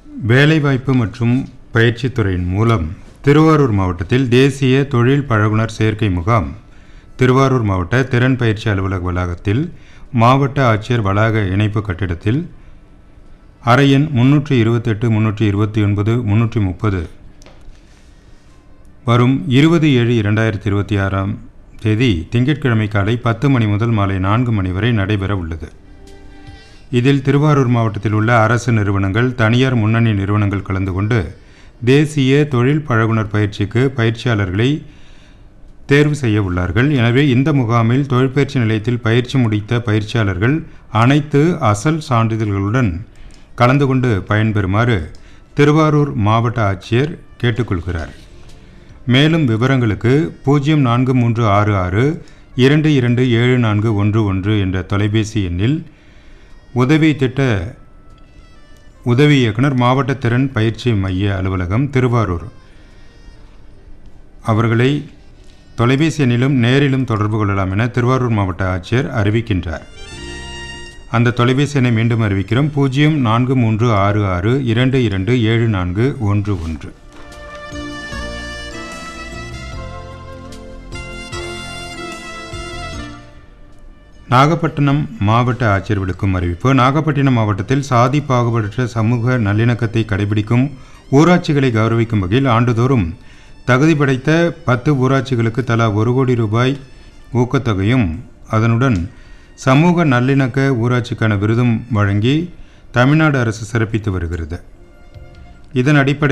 வேலைவாய்ப்பு மற்றும் பயிற்சித்துறையின் மூலம் திருவாரூர் மாவட்டத்தில் தேசிய தொழில் பழகுனர் சேர்க்கை முகாம் திருவாரூர் மாவட்ட திறன் பயிற்சி அலுவலக வளாகத்தில் மாவட்ட ஆட்சியர் வளாக இணைப்பு கட்டிடத்தில் அறை எண் முன்னூற்றி இருபத்தெட்டு முன்னூற்றி இருபத்தி ஒன்பது முன்னூற்றி முப்பது வரும் இருபது ஏழு இரண்டாயிரத்தி இருபத்தி ஆறாம் தேதி திங்கட்கிழமை காலை பத்து மணி முதல் மாலை நான்கு மணி வரை நடைபெற உள்ளது இதில் திருவாரூர் மாவட்டத்தில் உள்ள அரசு நிறுவனங்கள் தனியார் முன்னணி நிறுவனங்கள் கலந்து கொண்டு தேசிய தொழில் பழகுனர் பயிற்சிக்கு பயிற்சியாளர்களை தேர்வு செய்ய உள்ளார்கள் எனவே இந்த முகாமில் தொழிற்பயிற்சி நிலையத்தில் பயிற்சி முடித்த பயிற்சியாளர்கள் அனைத்து அசல் சான்றிதழ்களுடன் கலந்து கொண்டு பயன்பெறுமாறு திருவாரூர் மாவட்ட ஆட்சியர் கேட்டுக்கொள்கிறார் மேலும் விவரங்களுக்கு பூஜ்ஜியம் நான்கு மூன்று ஆறு ஆறு இரண்டு இரண்டு ஏழு நான்கு ஒன்று ஒன்று என்ற தொலைபேசி எண்ணில் உதவி திட்ட உதவி இயக்குனர் மாவட்ட திறன் பயிற்சி மைய அலுவலகம் திருவாரூர் அவர்களை தொலைபேசி எண்ணிலும் நேரிலும் தொடர்பு கொள்ளலாம் என திருவாரூர் மாவட்ட ஆட்சியர் அறிவிக்கின்றார் அந்த தொலைபேசி எண்ணை மீண்டும் அறிவிக்கிறோம் பூஜ்ஜியம் நான்கு மூன்று ஆறு ஆறு இரண்டு இரண்டு ஏழு நான்கு ஒன்று ஒன்று நாகப்பட்டினம் மாவட்ட ஆட்சியர் விடுக்கும் அறிவிப்பு நாகப்பட்டினம் மாவட்டத்தில் சாதி பாகுபடற்ற சமூக நல்லிணக்கத்தை கடைபிடிக்கும் ஊராட்சிகளை கௌரவிக்கும் வகையில் ஆண்டுதோறும் தகுதி படைத்த பத்து ஊராட்சிகளுக்கு தலா ஒரு கோடி ரூபாய் ஊக்கத்தொகையும் அதனுடன் சமூக நல்லிணக்க ஊராட்சிக்கான விருதும் வழங்கி தமிழ்நாடு அரசு சிறப்பித்து வருகிறது இதன் அடிப்படை